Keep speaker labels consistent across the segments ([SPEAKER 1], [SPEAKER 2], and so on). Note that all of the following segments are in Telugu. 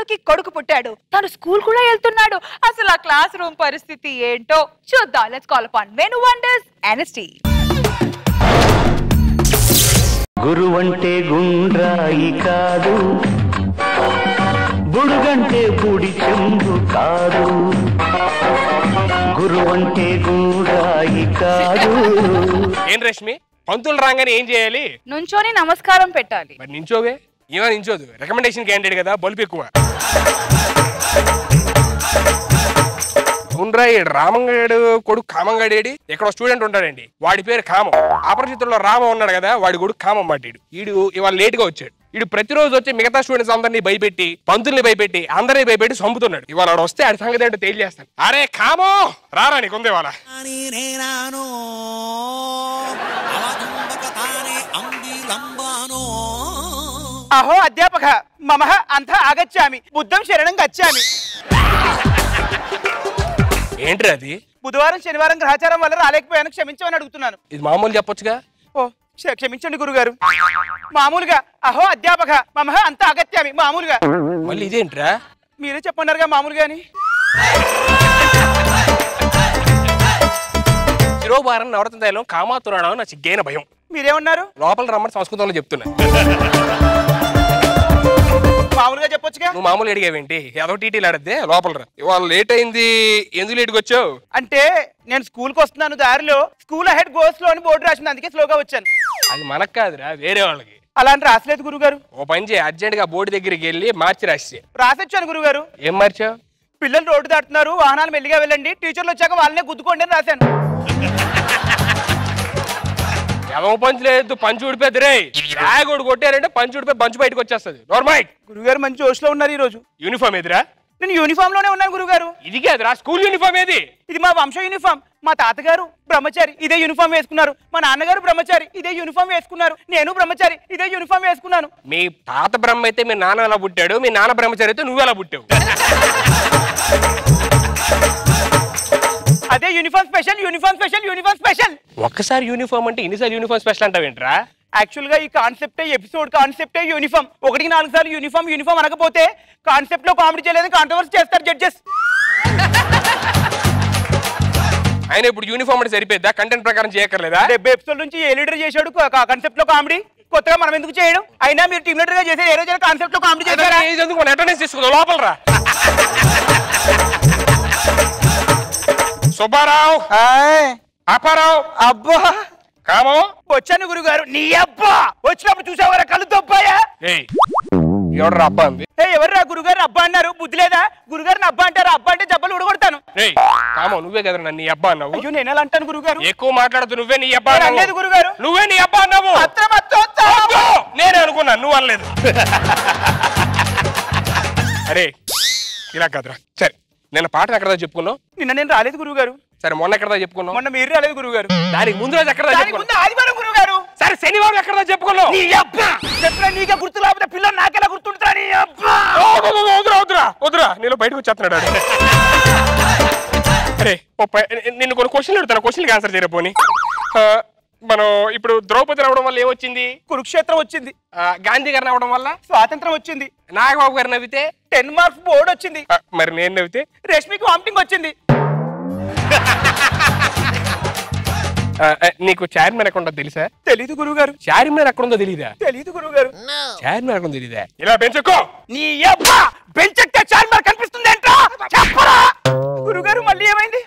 [SPEAKER 1] రాముడికి కొడుకు పుట్టాడు తను స్కూల్ కూడా వెళ్తున్నాడు అసలు ఆ క్లాస్ రూమ్ పరిస్థితి ఏంటో చూద్దాం let's call upon Venu wonders ఎనస్టీ
[SPEAKER 2] గురువంటే గుండ్రాయి కాదు బుడుగంటే బుడి చెంబు కాదు గురువంటే గుండ్రాయి కాదు
[SPEAKER 3] ఏం రష్మి పంతులు రాగానే ఏం చేయాలి
[SPEAKER 1] నుంచోని నమస్కారం పెట్టాలి
[SPEAKER 3] మరి నించోవే ఏమో నించోదు రికమెండేషన్ క్యాండిడేట్ కదా బల్బు ఎక్కువ అవునరా ఈ రామంగాడు కొడుకు కామంగాడేడి ఇక్కడ స్టూడెంట్ ఉంటాడండి వాడి పేరు కామం అపరిచితుల్లో రామం ఉన్నాడు కదా వాడి కొడుకు కామం మాట్లాడు ఈడు ఇవాళ లేట్ గా వచ్చాడు ఈడు ప్రతిరోజు వచ్చి మిగతా స్టూడెంట్స్ అందరినీ భయపెట్టి పంతుల్ని భయపెట్టి అందరినీ భయపెట్టి చంపుతున్నాడు ఇవాళ వాడు వస్తే ఆడి సంగతి ఏంటో తేలిచేస్తాను అరే కామో రారా నీకు ఉంది ఇవాళ
[SPEAKER 4] నేనాను అవతుంబక తానే అంబిలంబాను
[SPEAKER 5] అహో అధ్యాపక మమ అంతా ఆగచ్చామి బుద్ధం శరణం గచ్చామి
[SPEAKER 3] ఏంట్రా అది
[SPEAKER 5] బుధవారం శనివారం గ్రహచారం వల్ల రాలేకపోయాను క్షమించమని అడుగుతున్నాను
[SPEAKER 3] ఇది మామూలు చెప్పొచ్చుగా
[SPEAKER 5] ఓ క్ష- క్షమించండి గురుగారు మామూలుగా అహో అధ్యాపక మమ అంతా అగత్యామి మామూలుగా
[SPEAKER 3] మళ్ళీ ఇదేంట్రా
[SPEAKER 5] మీరే చెప్పన్నారుగా మామూలుగా అని
[SPEAKER 3] శిరోభారం నవరత్న తైలం కామాతురాణం నా చిగ్గైన భయం
[SPEAKER 5] మీరేమన్నారు
[SPEAKER 3] లోపల రమ్మని సంస్కృతంలో చెప్తున్నా
[SPEAKER 5] మామూలుగా చెప్పొచ్చుగా
[SPEAKER 3] నువ్వు మామూలు అడిగావేంటి ఏదో టీటీలు ఆడద్దే లోపల రా ఇవాళ లేట్ అయింది ఎందుకు లేట్కి వచ్చావు
[SPEAKER 5] అంటే నేను స్కూల్కి వస్తున్నాను దారిలో స్కూల్ హెడ్ గోస్ లో అని బోర్డు రాసింది అందుకే స్లోగా వచ్చాను
[SPEAKER 3] అది మనకు కాదురా వేరే వాళ్ళకి
[SPEAKER 5] అలా అని రాసలేదు గురుగారు
[SPEAKER 3] ఓ పని చేయి అర్జెంట్ గా బోర్డు దగ్గరికి వెళ్ళి మార్చి రాసి
[SPEAKER 5] రాసొచ్చాను గురుగారు
[SPEAKER 3] ఏం మార్చావు
[SPEAKER 5] పిల్లలు రోడ్డు దాటుతున్నారు వాహనాలు మెల్లిగా వెళ్ళండి టీచర్లు వచ్చాక వాళ్ళనే గుద్దుకోండి అని రాశాను
[SPEAKER 3] ఎవో పంచు లేదు పంచు ఊడిపోద్ది రే రాయగోడు కొట్టారంటే పంచు ఊడిపోయి బంచు బయటకు వచ్చేస్తుంది నోర్మాయ్
[SPEAKER 5] గురుగారు మంచి జోష్లో ఉన్నారు ఈ రోజు
[SPEAKER 3] యూనిఫామ్ ఎదురా
[SPEAKER 5] నేను యూనిఫామ్ లోనే ఉన్నాను గురుగారు
[SPEAKER 3] ఇది కాదురా స్కూల్ యూనిఫామ్ ఏది
[SPEAKER 5] ఇది మా వంశ యూనిఫామ్ మా తాతగారు బ్రహ్మచారి ఇదే యూనిఫామ్ వేసుకున్నారు మా నాన్నగారు బ్రహ్మచారి ఇదే యూనిఫామ్ వేసుకున్నారు నేను బ్రహ్మచారి ఇదే యూనిఫామ్ వేసుకున్నాను
[SPEAKER 3] మీ తాత బ్రహ్మ అయితే మీ నాన్న ఎలా పుట్టాడు మీ నాన్న బ్రహ్మచారి అయితే నువ్వు ఎలా పుట్టావు
[SPEAKER 5] అదే uniform special uniform special uniform special
[SPEAKER 3] ఒక్కసారి యూనిఫామ్ అంటే ఇన్నిసార్లు యూనిఫామ్ స్పెషల్ అంటావేంట్రా
[SPEAKER 5] యాక్చువల్ గా ఈ కాన్సెప్టే ఎపిసోడ్ కాన్సెప్టే యూనిఫామ్ ఒకటికి నాలుగు సార్లు యూనిఫామ్ యూనిఫామ్ అనకపోతే కాన్సెప్ట్ లో కామెడీ చేయలేదు కాంట్రవర్సీ చేస్తారు జడ్జెస్
[SPEAKER 3] ఆయన ఇప్పుడు యూనిఫామ్ అంటే సరిపోద్దా కంటెంట్ ప్రకారం చేయక్కర్లేదా
[SPEAKER 5] డెబ్బై ఎపిసోడ్ నుంచి ఏ లీడర్ చేశాడు కాన్సెప్ట్ లో కామెడీ కొత్తగా మనం ఎందుకు చేయడం అయినా మీరు టీమ్ లీడర్ గా చేసే ఏ రోజైనా కాన్సెప్ట్ లో కామెడీ చేశారా
[SPEAKER 3] ఎందుకు మన అటెండెన్స్ తీసుకుందాం లోపల రా సుబ్బారావు
[SPEAKER 5] ఆయ్,
[SPEAKER 3] అప్పారావు
[SPEAKER 5] అబ్బా
[SPEAKER 3] కామో
[SPEAKER 5] వచ్చాను గురుగారు నీ అబ్బా వచ్చినప్పుడు చూసావరా కళ్ళు తప్పాయా
[SPEAKER 3] ఏయ్ ఎవడ్రా అబ్బా అంది
[SPEAKER 5] ఏ ఎవర్రా గురుగారు అబ్బా అన్నారు బుద్ధి లేదా గురుగారిని అబ్బా అంటారు అబ్బా అంటే జబ్బలు ఉడగొడతాను
[SPEAKER 3] ఏయ్ కామో నువ్వే కదా నన్ను నీ అబ్బా అన్నావు
[SPEAKER 5] అయ్యో నేను ఎలా అంటాను గురుగారు
[SPEAKER 3] ఎక్కువ మాట్లాడుతూ నువ్వే నీ అబ్బా
[SPEAKER 5] నేను
[SPEAKER 3] అన్నావు.
[SPEAKER 5] అనలేదు గురుగారు
[SPEAKER 3] నువ్వే నీ అబ్బా అన్నావు
[SPEAKER 5] అత్రం అత్తం అత్తం.
[SPEAKER 3] అబ్బో! నేనే అనుకున్నా నువ్వు అనలేదు అరే ఇలా కాదురా సరే నేను పాట ఎక్కడదా చెప్పుకున్నావు
[SPEAKER 5] నిన్న నేను రాలేదు గురుగారు
[SPEAKER 3] సరే మొన్న ఎక్కడదా చెప్పుకున్నావు
[SPEAKER 5] మొన్న మీరు రాలేదు గురుగారు
[SPEAKER 3] దానికి ముందు రోజు ఎక్కడదా
[SPEAKER 5] దానికి
[SPEAKER 3] చెప్పుకున్నావు
[SPEAKER 5] ముందు ఆదివారం గురుగారు
[SPEAKER 3] సరే శనివారం ఎక్కడదా చెప్పుకున్నావు
[SPEAKER 5] నీ అబ్బా చెప్పిన నీకే గుర్తు లేకపోతే పిల్లలు నాకెలా గుర్తుంటా నీ అబ్బా
[SPEAKER 3] ఓ, ఓ, ఓ, వద్దురా వద్దురా వద్దురా నేను బయటకు వచ్చేస్తున్నాడు ఆడు. అరే ఓ ప- నిన్ను కొన్ని క్వశ్చన్లు అడుగుతాను క్వశ్చన్కి ఆన్సర్ చేయరా పోనీ ఆ, మనం ఇప్పుడు ద్రౌపది రావడం వల్ల ఏమొచ్చింది
[SPEAKER 5] కురుక్షేత్రం వచ్చింది
[SPEAKER 3] ఆ, గాంధీ గారు నవ్వడం వల్ల
[SPEAKER 5] స్వాతంత్రం వచ్చింది
[SPEAKER 3] నాగబాబు గారు నవ్వితే
[SPEAKER 5] టెన్ మార్క్స్ బోర్డు వచ్చింది
[SPEAKER 3] ఆ, మరి నేను నవ్వితే
[SPEAKER 5] రష్మికి వామిటింగ్ వచ్చింది
[SPEAKER 3] ఆ, ఆ, నీకు చార్మినార్ ఎక్కడ ఉందో తెలుసా
[SPEAKER 5] తెలీదు గురుగారు
[SPEAKER 3] చార్మినార్ ఎక్కడ ఉందో తెలీదా
[SPEAKER 5] తెలీదు గురుగారు
[SPEAKER 3] చార్మినార్ ఎక్కడ ఉందో తెలీదా ఇలా పెంచుకో
[SPEAKER 5] నీ అబ్బా బెంచెక్తే చార్మినార్ కనిపిస్తుంది ఏంట్రా చెప్పరా గురుగారు మళ్ళీ ఏమైంది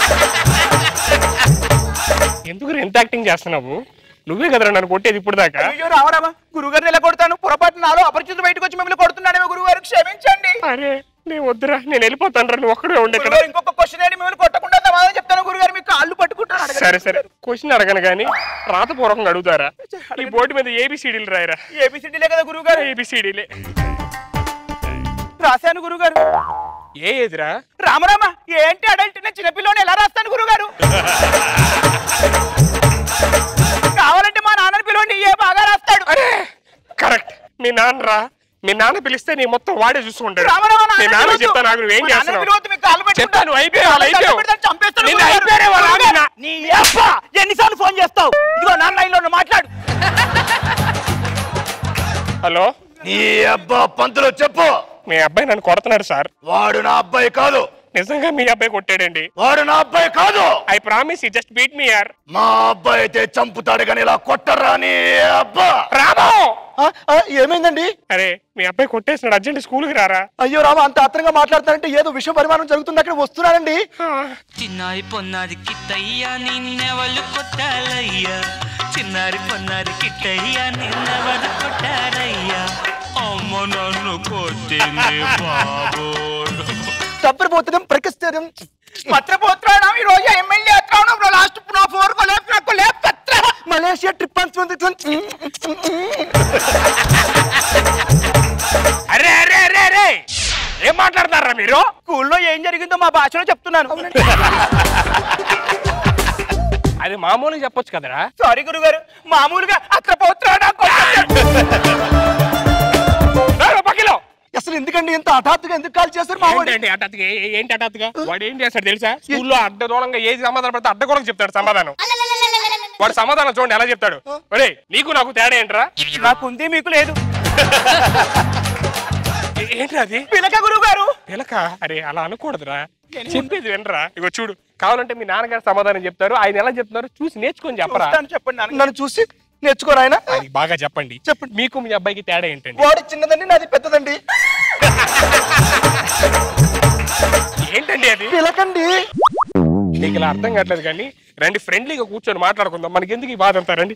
[SPEAKER 3] ఎందుకు ఎంత యాక్టింగ్ చేస్తున్నావు నువ్వే కదరా నన్ను కొట్టేది ఇప్పుడు దాకా
[SPEAKER 5] అయ్యో రామరామా గురుగారిని ఎలా కొడతాను పొరపాటు నాలో అపరిచితులు బయటకు వచ్చి మిమ్మల్ని కొడుతున్నాడేమో గురుగారు క్షమించండి
[SPEAKER 3] అరే నేను వద్దురా నేను వెళ్ళిపోతాను రా నువ్వు ఒక్కడే ఉండే ఇక్కడ
[SPEAKER 5] గురుగారు ఇంకొక క్వశ్చన్ ఏంటి మిమ్మల్ని కొట్టకుండా సమాధానం చెప్తాను గురుగారు మీ కాళ్ళు పట్టుకుంటాను అడగండి.
[SPEAKER 3] సరే సరే క్వశ్చన్ అడగను కానీ రాతపూర్వకంగా అడుగుతారా ఈ బోర్డు మీద ఏబిసిడీలు రాయరా
[SPEAKER 5] ఏబిసిడీలే కదా గురుగారు
[SPEAKER 3] ఏబిసిడీలే
[SPEAKER 5] రాశాను గురుగారు
[SPEAKER 3] ఏ ఎదురా
[SPEAKER 5] రామరామ ఏంటి అడల్ట్ నేను చిన్నపిల్లని ఎలా రాస్తాను గురుగారు కావాలంటే మా నాన్నని పిలవండి ఏ బాగా రాస్తాడు
[SPEAKER 3] అరే కరెక్ట్ మీ నాన్న రా మీ నాన్న పిలిస్తే నీ మొత్తం వాడే చూసుకుంటాడు
[SPEAKER 5] రామరామ
[SPEAKER 3] మీ నాన్న
[SPEAKER 5] పిలవద్దు.
[SPEAKER 3] చెప్తా నాకు నువ్వేం
[SPEAKER 5] మా నాన్నని
[SPEAKER 3] చేస్తున్నావు
[SPEAKER 5] పిలవద్దు, మీకు కాళ్ళు పట్టుకుంటా.
[SPEAKER 3] చెప్తాను అయిపోయావు అలా అయిపోయావు
[SPEAKER 5] పెడతాను, చంపేస్తాను
[SPEAKER 3] నిన్ను
[SPEAKER 5] గురుగారు.
[SPEAKER 3] అయిపోయారే వాళ్ళ
[SPEAKER 5] గురుగారు,
[SPEAKER 3] ఆవిడ.
[SPEAKER 5] నీ అబ్బా ఎన్నిసార్లు ఫోన్ చేస్తావు ఇదిగో నాన్న లైన్లో ఉన్న మాట్లాడు
[SPEAKER 3] హలో
[SPEAKER 6] నీ అబ్బా పంతులు చెప్పు
[SPEAKER 3] మీ అబ్బాయి నన్ను కొడుతున్నాడు సార్
[SPEAKER 6] వాడు నా అబ్బాయి కాదు
[SPEAKER 3] నిజంగా మీ అబ్బాయి కొట్టాడండి
[SPEAKER 6] వాడు నా అబ్బాయి కాదు
[SPEAKER 3] ఐ ప్రామిస్ ఈ జస్ట్ బీట్ మీ యార్
[SPEAKER 6] మా అబ్బాయి అయితే చంపుతాడు కానీ ఇలా కొట్టరా నీ అబ్బా
[SPEAKER 3] రామో
[SPEAKER 7] ఆ, ఆ, ఏమైందండి
[SPEAKER 3] అరే మీ అబ్బాయి కొట్టేసినాడు అర్జెంట్ స్కూల్కి రారా
[SPEAKER 7] అయ్యో రామ అంత ఆత్రంగా మాట్లాడుతారంటే ఏదో విషయం పరిమాణం జరుగుతుంది అక్కడ వస్తున్నానండి
[SPEAKER 8] చిన్నారి పొన్నారి కిట్టయ్యా నిన్నెవలు కొట్టాలయ్యా చిన్నారి పొన్నారి కిట్టయ్యా నిన్నెవలు కొట్టారయ్యా అమ్మ నన్ను కొట్టింది బాబు
[SPEAKER 7] తప్పరిపోతున్నాం ప్రకృతి
[SPEAKER 5] పత్రపోత్రాణం ఈ రోజు ఎమ్మెల్యే అత్రావణం లాస్ట్ నా ఫోర్ కో లేప్ నాకు లేప్ పత్ర
[SPEAKER 7] మలేషియా ట్రిప్
[SPEAKER 3] అరే అరే అరే అరే ఏం మాట్లాడతారా మీరు
[SPEAKER 5] స్కూల్లో ఏం జరిగిందో మా భాషలో చెప్తున్నాను
[SPEAKER 3] అది మామూలుగా చెప్పొచ్చు కదరా
[SPEAKER 5] సారీ గురుగారు మామూలుగా అత్రపోత్రాణం
[SPEAKER 3] పక్కలో
[SPEAKER 7] అసలు ఎందుకండి ఇంత హఠాత్తుగా ఎందుకు కాల్ చేశారు మా వాడు
[SPEAKER 3] ఏంటండి హఠాత్తుగా ఏ- ఏ- ఏంటి హఠాత్తుగా వాడు ఏం చేస్తాడు తెలుసా స్కూల్లో అడ్డదూరంగా ఏది సమాధానం పడితే అడ్డగోళం చెప్తాడు సమాధానం వాడు సమాధానం చూడండి ఎలా చెప్తాడు ఒరే నీకు నాకు తేడా ఏంట్రా
[SPEAKER 5] నాకుంది మీకు లేదు
[SPEAKER 3] ఏ- ఏంట్రా అది
[SPEAKER 5] పిలక గురువు గారు
[SPEAKER 3] పిలక అరే అలా అనకూడదురా చెప్పేది వినరా ఇగో చూడు కావాలంటే మీ నాన్నగారు సమాధానం చెప్తారు ఆయన ఎలా చెప్తున్నారు చూసి నేర్చుకొని చెప్పరా
[SPEAKER 5] చెప్పండి నాన్న
[SPEAKER 7] నన్ను చూసి నేర్చుకోరు ఆయన
[SPEAKER 3] ఆయనకి బాగా చెప్పండి
[SPEAKER 7] చెప్పండి.
[SPEAKER 3] మీకు మీ అబ్బాయికి తేడా ఏంటండి
[SPEAKER 7] వాడు చిన్నదండి నాది పెద్దదండి
[SPEAKER 3] ఏంటండి అది
[SPEAKER 7] పిలకండి
[SPEAKER 3] నీకు ఇలా అర్థం కావట్లేదు కానీ రండి ఫ్రెండ్లీగా కూర్చొని మాట్లాడుకుందాం మనకి ఎందుకు ఈ బాధ అంతా రండి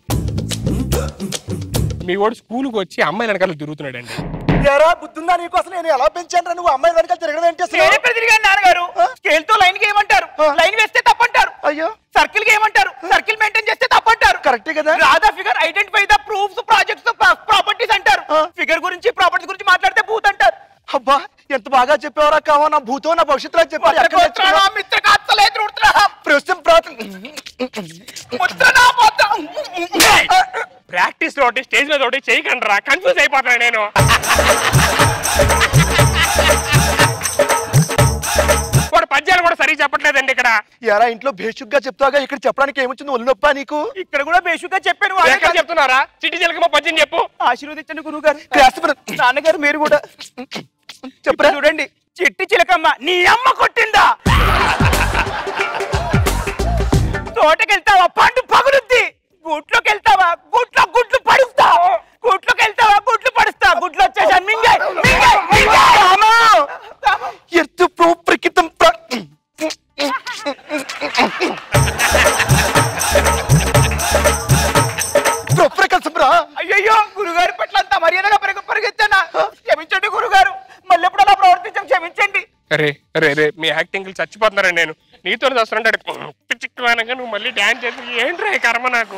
[SPEAKER 3] మీ వాడు స్కూల్కి వచ్చి అమ్మాయిల వెనకాల తిరుగుతున్నాడండి
[SPEAKER 7] ఎరా బుద్ధుందా నీకు అసలు నేను ఎలా పెంచాను రా నువ్వు అమ్మాయి వెనకాల తిరగడం ఏంటి అసలు
[SPEAKER 5] నేను ఎక్కడ తిరిగాను నాన్నగారు స్కేల్ తో లైన్ కి ఏమంటారు
[SPEAKER 7] ఆ.
[SPEAKER 5] లైన్ వేస్తే తప్పంటారు
[SPEAKER 7] అయ్యో
[SPEAKER 5] సర్కిల్ కి ఏమంటారు సర్కిల్ మెయింటైన్ చేస్తే తప్పంటారు
[SPEAKER 7] కరెక్టే కదా
[SPEAKER 5] Radha figure identify the proofs projects properties అంటారు
[SPEAKER 7] ఆ.
[SPEAKER 5] ఫిగర్ గురించి ప్రాపర్టీస్ గురించి మాట్లాడితే భూత్ అంటారు
[SPEAKER 7] అబ్బా ఎంత బాగా చెప్పావరా కావా నా భూతో నా భవిష్యత్తులో చెప్పారు ఎక్కడ నేర్చుకున్నావు?
[SPEAKER 5] మిత్ర కాత్తలే త్రుడుతున్నా
[SPEAKER 7] ప్రస్తుతం ప్రార్థన
[SPEAKER 5] ముద్రనా పోతాం
[SPEAKER 3] ప్రాక్టీస్ లో ఒకటి స్టేజ్ మీద ఒకటి చేయకండి రా కన్ఫ్యూజ్ అయిపోతాను నేను వాడు పద్యాలు కూడా సరిగ్గా చెప్పట్లేదండి ఇక్కడ
[SPEAKER 7] ఎరా ఇంట్లో బేషుగ్గా చెప్తాగా ఇక్కడ చెప్పడానికి ఏమొచ్చింది ఒళ్ళు నొప్పా నీకు
[SPEAKER 5] ఇక్కడ కూడా బేషుగా చెప్పాను వాడే
[SPEAKER 3] ఎక్కడ
[SPEAKER 5] కాదు.
[SPEAKER 3] చెప్తున్నారా చిట్టి చిలకమ్మ పద్యం చెప్పు
[SPEAKER 5] ఆశీర్వదించండి గురువు గారు
[SPEAKER 7] క్లాస్
[SPEAKER 5] నాన్నగారు మీరు కూడా చెప్పరా చూడండి చెట్టి చిలకమ్మ నీ అమ్మ కొట్టిందా తోటకెళ్తావా పండు పగులుద్ది గూట్లోకి వెళ్తావా గుట్లో గుడ్లు పడుస్తా గూట్లోకి వెళ్తావా గుడ్లు పడుస్తా గుడ్లు వచ్చేసాను మింగే మింగే మింగే
[SPEAKER 7] ఎత్తు ప్రో ప్రకితం ప్ర- ప్రో ప్రకల్సం రా
[SPEAKER 5] అయ్యయ్యో గురుగారి పట్ల అంత మర్యాదగా పెరుగు పెరిగిచ్చానా క్షమించండి గురుగారు మళ్ళీ ఎప్పుడు అలా ప్రవర్తించాం క్షమించండి
[SPEAKER 3] అరే అరే అరే మీ యాక్టింగ్ చచ్చిపోతున్నారా నేను నీతో వస్తుంటే పిచ్చిక్కువానంగా నువ్వు మళ్ళీ డాన్స్ చేసి ఏంట్రా ఈ కర్మ నాకు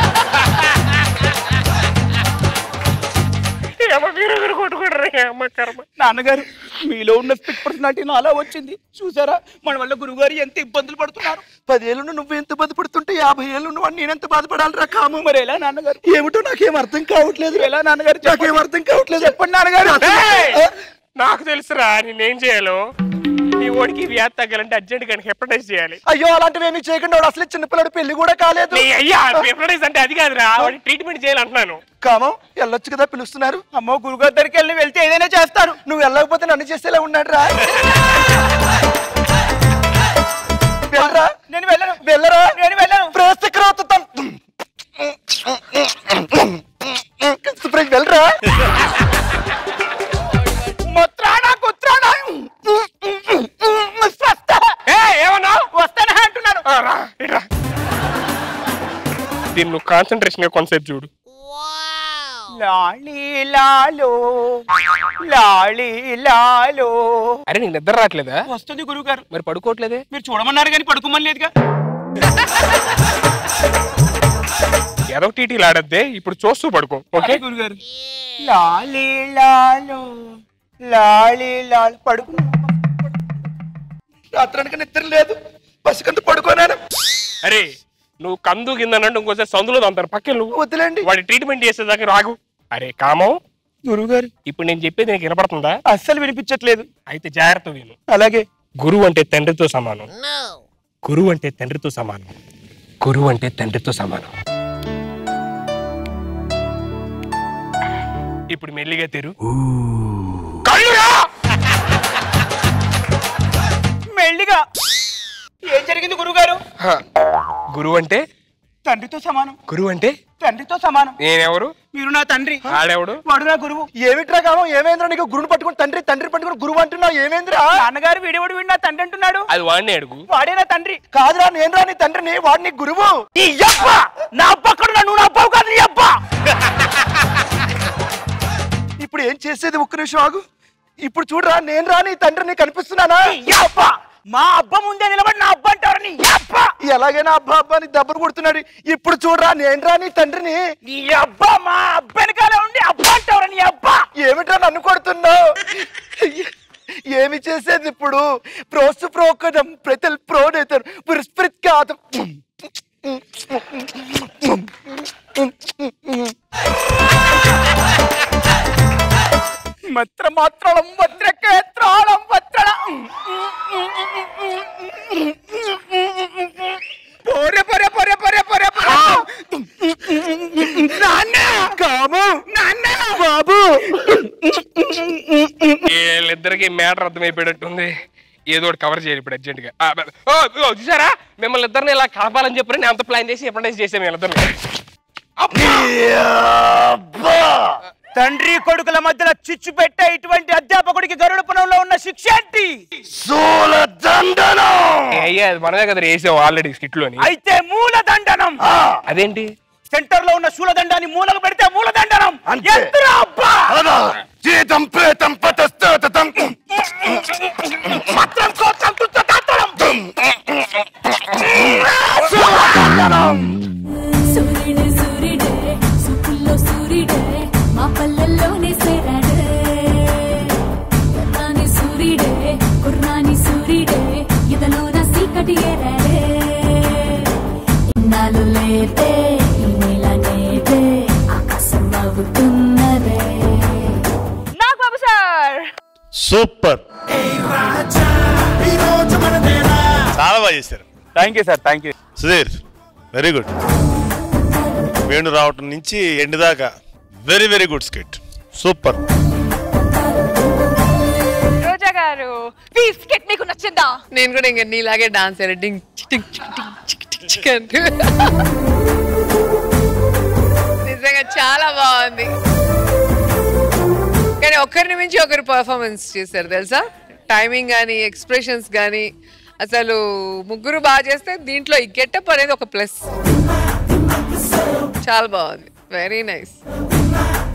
[SPEAKER 3] ఏమో మీరు ఎదురు కొట్టుకుంటారా అమ్మ కర్మ
[SPEAKER 5] నాన్నగారు మీలో ఉన్న స్పిక్ పర్సనాలిటీ నాలా వచ్చింది చూసారా మన వల్ల గురుగారు ఎంత ఇబ్బందులు పడుతున్నారు
[SPEAKER 7] పదేళ్ళు నువ్వు ఎంత బాధపడుతుంటే యాభై ఏళ్ళు నువ్వు నేనెంత బాధపడాలిరా కాము
[SPEAKER 5] మరి ఎలా నాన్నగారు
[SPEAKER 7] ఏమిటో నాకేం అర్థం కావట్లేదు
[SPEAKER 5] ఎలా నాన్నగారు
[SPEAKER 7] నాకేం
[SPEAKER 5] చెప్పండి.
[SPEAKER 7] అర్థం కావట్లేదు
[SPEAKER 5] చెప్పండి నాన్నగారు
[SPEAKER 3] ఏయ్! నాకు తెలుసురా నేనేం చేయాలో నీ ఓడికి వ్యాధి తగ్గాలంటే అర్జెంట్ గా హెపటైజ్ చేయాలి
[SPEAKER 7] అయ్యో అలాంటివి ఏమీ చేయకుండా వాడు అసలే చిన్నపిల్లడు పెళ్లి కూడా కాలేదు
[SPEAKER 3] నీ అయ్యా హెపటైజ్ అంటే అది కాదురా వాడికి ట్రీట్మెంట్ చేయాలంటున్నాను
[SPEAKER 7] కామం వెళ్ళొచ్చు కదా పిలుస్తున్నారు
[SPEAKER 5] అమ్మో గురుగారి దగ్గరికి వెళ్ళి వెళ్తే ఏదైనా చేస్తారు
[SPEAKER 7] నువ్వు వెళ్ళకపోతే నన్ను చేసేలా ఉన్నాడు రా వెళ్ళరా
[SPEAKER 5] నేను వెళ్ళను
[SPEAKER 7] వెళ్ళరా
[SPEAKER 5] నేను వెళ్ళను
[SPEAKER 7] ప్రేస్తక్రోతం వెళ్ళరా
[SPEAKER 5] ముత్రానా కుత్రానా స్వస్థ
[SPEAKER 3] ఏయ్, ఏమన్నా
[SPEAKER 5] వస్తానా అంటున్నాను
[SPEAKER 3] ఆ, రా, ఇట్రా. దీన్ని నువ్వు కాన్సన్ట్రేషన్ గా కొంతసేపు చూడు
[SPEAKER 5] లాలి లాలో లాలి లాలో
[SPEAKER 3] అరే నీకు నిద్ర రావట్లేదా
[SPEAKER 5] వస్తుంది గురుగారు
[SPEAKER 3] మరి పడుకోవట్లేదే
[SPEAKER 5] మీరు చూడమన్నారు కానీ పడుకోమని లేదుగా
[SPEAKER 3] ఏదో టీటీలు ఆడద్దే ఇప్పుడు చూస్తూ పడుకో ఓకే
[SPEAKER 5] గురుగారు లాలి లాలో లాలి లాల్ పడుకు
[SPEAKER 7] రాత్రానికి నిద్ర లేదు పసికంత పడుకోనాను
[SPEAKER 3] అరే నువ్వు కందు కింద అన్నట్టు ఇంకోసారి సందులో అంటారు పక్కన నువ్వు
[SPEAKER 7] వద్దులేండి
[SPEAKER 3] వాడి ట్రీట్మెంట్ చేసేదాకా రాగు అరే కామం
[SPEAKER 5] గురుగారు
[SPEAKER 3] ఇప్పుడు నేను చెప్పేది నీకు వినపడుతుందా
[SPEAKER 5] అస్సలు వినిపించట్లేదు
[SPEAKER 3] అయితే జాగ్రత్త విను
[SPEAKER 5] అలాగే
[SPEAKER 3] గురువు అంటే తండ్రితో సమానం గురువు అంటే తండ్రితో సమానం గురువు అంటే తండ్రితో సమానం ఇప్పుడు మెల్లిగా తెరు కళ్ళురా
[SPEAKER 5] మెల్లిగా ఏం జరిగింది గురుగారు
[SPEAKER 3] హ. గురువు అంటే
[SPEAKER 5] తండ్రితో సమానం
[SPEAKER 3] గురువు అంటే
[SPEAKER 5] తండ్రితో సమానం
[SPEAKER 3] నేనెవరు
[SPEAKER 5] మీరు నా తండ్రి
[SPEAKER 3] ఆడెవడు
[SPEAKER 5] వాడు నా గురువు
[SPEAKER 7] ఏమిట్రా కామం ఏమైందిరా నీకు గురువుని పట్టుకుని తండ్రి తండ్రి పట్టుకుని గురువు అంటున్నావు ఏమైందిరా
[SPEAKER 5] నాన్నగారు వీడేవాడు వీడు నా తండ్రి అంటున్నాడు
[SPEAKER 3] అది వాడిని అడుగు
[SPEAKER 5] వాడే నా తండ్రి
[SPEAKER 7] కాదురా నేనురా నీ తండ్రిని వాడు నీ గురువు
[SPEAKER 5] ఈ అబ్బ నా పక్కన నువ్వు నా అబ్బావు కాదు నీ అబ్బ
[SPEAKER 7] ఇప్పుడు ఏం చేసేది ఒక్క నిమిషం ఆగు ఇప్పుడు చూడరా నేను రా నీ తండ్రిని కనిపిస్తున్నానా
[SPEAKER 5] ఈ అబ్బ మా అబ్బ ముందే నిలబడి నా అబ్బ అంటారు నీ అబ్బ
[SPEAKER 7] ఎలాగైనా అబ్బా అబ్బా అని దెబ్బలు కొడుతున్నాడు ఇప్పుడు చూడరా నేను రా నీ తండ్రిని
[SPEAKER 5] నీ అబ్బ మా అబ్బ వెనకాల ఉండి అబ్బ అంటారు నీ అబ్బ
[SPEAKER 7] ఏమిట్రా నన్ను కొడుతున్నావు ఏమి చేసేది ఇప్పుడు ప్రోస్తు ప్రోకడం ప్రతల్ ప్రోనేతర్ పురస్పృత్ కాదు
[SPEAKER 5] మత్ర మాత్రళం వత్రకేత్రాళం వత్రళ పోరే పోరే పోరే పోరే పోరే నాన్న
[SPEAKER 7] కాము
[SPEAKER 5] నాన్న
[SPEAKER 7] బాబు
[SPEAKER 3] వీళ్ళిద్దరికి మ్యాటర్ అర్థమైపోయేటట్టుంది ఏదో ఒకటి కవర్ చేయాలి ఇప్పుడు అర్జెంట్ గా ఆ, ఓ, ఇదిగో చూసారా మిమ్మల్ని ఇద్దరిని ఇలా కలపాలని చెప్పి నేను అంత ప్లాన్ చేసి ఎప్పుడైనా చేసాను వీళ్ళిద్దరిని
[SPEAKER 5] తండ్రి కొడుకుల మధ్యలో చిచ్చు పెట్టే ఇటువంటి అధ్యాపకుడికి గరుడ పునంలో ఉన్న శిక్ష ఏంటి
[SPEAKER 6] సూల దండనం
[SPEAKER 3] ఏ, అయ్యా అది మనమే కదా వేసాం ఆల్రెడీ స్కిట్ లోని
[SPEAKER 5] అయితే మూల దండనం
[SPEAKER 3] అదేంటి
[SPEAKER 5] సెంటర్ లో ఉన్న శూలదండాన్ని మూలకు పెడితే మూల దండనం
[SPEAKER 6] అంతే.
[SPEAKER 5] ఎత్తురా అబ్బా
[SPEAKER 6] అదా జీతం ప్రేతం పతస్తతం
[SPEAKER 5] మాత్రం కోసం తుత్తతాత్తరం.
[SPEAKER 9] సూర్యుడు సూర్యుడే సుకుల్లో సూర్యుడే మా పల్లెల్లోనే సేరాడే ఎర్రాని సూర్యుడే కుర్రాని సూర్యుడే ఇదలోన సీకటి ఏరాడే ఇన్నాళ్ళు లేదే ఈ నెల నేదే ఆకాశం అవుతున్నదే
[SPEAKER 1] నాగ్ బాబు సార్
[SPEAKER 6] సూపర్
[SPEAKER 10] చాలా బాగా చేశారు
[SPEAKER 5] thank you sir thank you
[SPEAKER 10] Sudheer very good Venu రావటం నుంచి ఎండ్ దాకా very very good skit super
[SPEAKER 1] Roja గారు ఈ స్కెట్ మీకు నచ్చిందా
[SPEAKER 11] నేను కూడా ఇంక నీలాగే dancing tick tick tick tick tick అంటూ నిజంగా చాలా బాగుంది కానీ ఒకరిని మించి ఒకరు పర్ఫార్మెన్స్ చేశారు తెలుసా టైమింగ్ కానీ ఎక్స్ప్రెషన్స్ కానీ అసలు ముగ్గురు బాగా చేస్తే దీంట్లో ఈ గెటప్ అనేది ఒక ప్లస్ చాలా బాగుంది వెరీ నైస్